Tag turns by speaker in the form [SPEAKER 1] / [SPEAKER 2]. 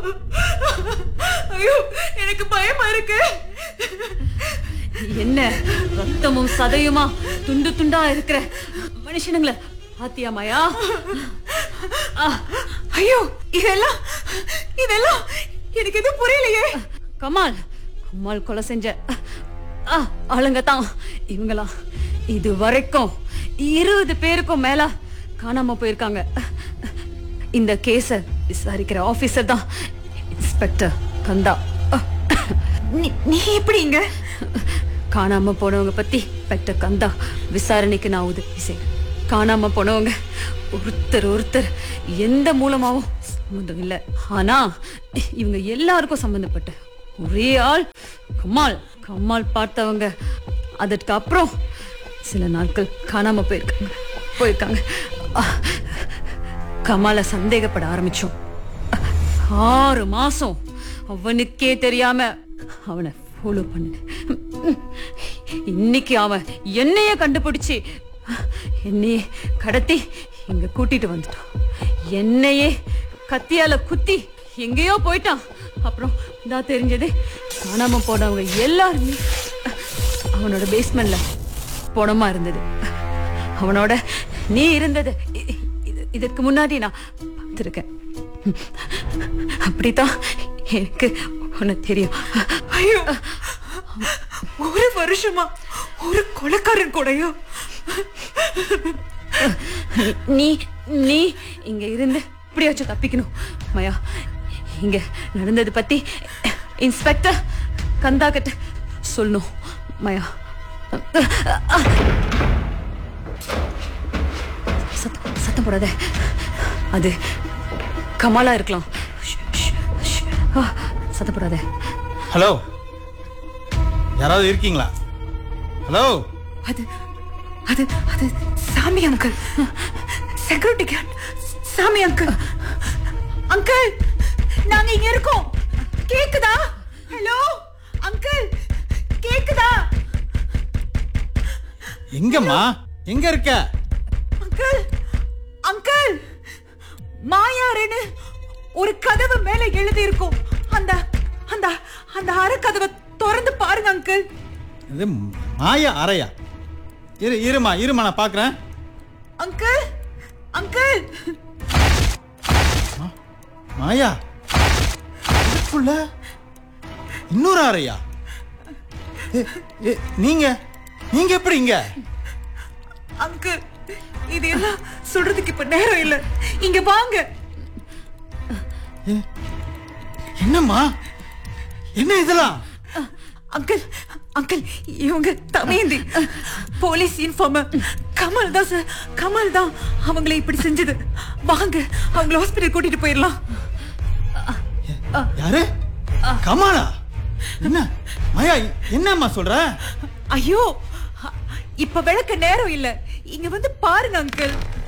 [SPEAKER 1] ஐயோ எனக்கு பயமா இருக்கு
[SPEAKER 2] என்ன ரத்தமும் சதையுமா துண்டு துண்டா இருக்கிற மனுஷனுங்கள பாத்தியா மாயா ஆ,
[SPEAKER 1] ஐயோ இதெல்லாம் இதெல்லாம் எனக்கு எதுவும் புரியலையே
[SPEAKER 2] கமால் கமால் கொலை செஞ்ச ஆ, ஆளுங்க தான் இவங்களா இது வரைக்கும் இருபது பேருக்கும் மேல காணாம போயிருக்காங்க இந்த கேஸ விசாரிக்கிற ஆபீசர் தான் இன்ஸ்பெக்டர் கந்தா
[SPEAKER 1] நீ நீ எப்படி இங்க
[SPEAKER 2] காணாம போனவங்க பத்தி பெட்ட கந்தா விசாரணைக்கு நான் உதவி செய்றேன் காணாம போனவங்க ஒருத்தர் ஒருத்தர் எந்த மூலமாவும் சம்மந்தம் இல்லை ஆனா இவங்க எல்லாருக்கும் சம்பந்தப்பட்ட ஒரே ஆள் கமால் கமால் பார்த்தவங்க அதற்கு அப்புறம் சில நாட்கள் காணாம போயிருக்காங்க போயிருக்காங்க அஹ், கமாலை சந்தேகப்பட ஆரம்பிச்சோம் ஆறு மாசம் அவனுக்கே தெரியாம அவனை ஃபாலோ பண்ணு இன்னைக்கு அவன் என்னைய கண்டுபிடிச்சு என்னையே கடத்தி இங்க கூட்டிட்டு வந்துட்டான் என்னையே கத்தியால குத்தி எங்கேயோ போயிட்டான் அப்புறம் தான் தெரிஞ்சது காணாம போனவங்க எல்லாருமே அவனோட பேஸ்மெண்ட்ல பணமா இருந்தது அவனோட நீ இருந்தது இ- இது- இதற்கு முன்னாடி நான் பார்த்துருக்கேன் அப்படித்தான் எனக்கு உன்னை தெரியும்
[SPEAKER 1] ஐயோ ஒரு வருஷமா ஒரு கொலைக்காரன் கூடயோ
[SPEAKER 2] நீ நீ இங்க இருந்து இப்படியாச்சும் தப்பிக்கணும் மயா இங்க நடந்தது பத்தி இன்ஸ்பெக்டர் கந்தா கிட்ட சொல்லணும் மயா சத்தம் சத்தம் போடாத அது கமாலா இருக்கலாம் ஷ், ஷ், ஷ். ஆ, சத்தம் போடாத
[SPEAKER 3] ஹலோ யாராவது இருக்கீங்களா ஹலோ
[SPEAKER 1] அது அது அது Sami uncle security guard Sami uncle uncle நாங்க இங்க இருக்கோம் கேக்குதா ஹலோ அங்கிள் கேக்குதா
[SPEAKER 3] எங்கம்மா எங்க இருக்க
[SPEAKER 1] அங்கிள் அங்கிள் மாயாருன்னு ஒரு கதவு மேல எழுதி இருக்கும் அந்த அந்த அந்த அரை கதவை திறந்து பாருங்க அங்கிள்
[SPEAKER 3] இது மாயா அறையா இரு இருமா இருமா நான் பார்க்குறேன்
[SPEAKER 1] அங்கிள் அங்கிள்
[SPEAKER 3] மாயா இதுக்குள்ள இன்னொரு அறையா ஏ, ஏ, நீங்க நீங்க எப்படி இங்க
[SPEAKER 1] அங்கிள் இது எல்லாம் சொல்றதுக்கு இப்ப நேரம் இல்ல இங்க வாங்க
[SPEAKER 3] ஏ, என்னம்மா என்ன இதெல்லாம்
[SPEAKER 1] அங்கிள் அங்கிள் இவங்க தமேந்தி போலீஸ் இன்ஃபார்மர் கமல் தான் சார் கமல் தான் அவங்களை இப்படி செஞ்சது வாங்க அவங்கள ஹாஸ்பிட்டல் கூட்டிட்டு போயிடலாம்
[SPEAKER 3] யாரு கமாலா என்ன மாயா என்னம்மா சொல்ற
[SPEAKER 1] ஐயோ இப்ப விளக்க நேரம் இல்ல இங்க வந்து பாருங்க அங்கிள்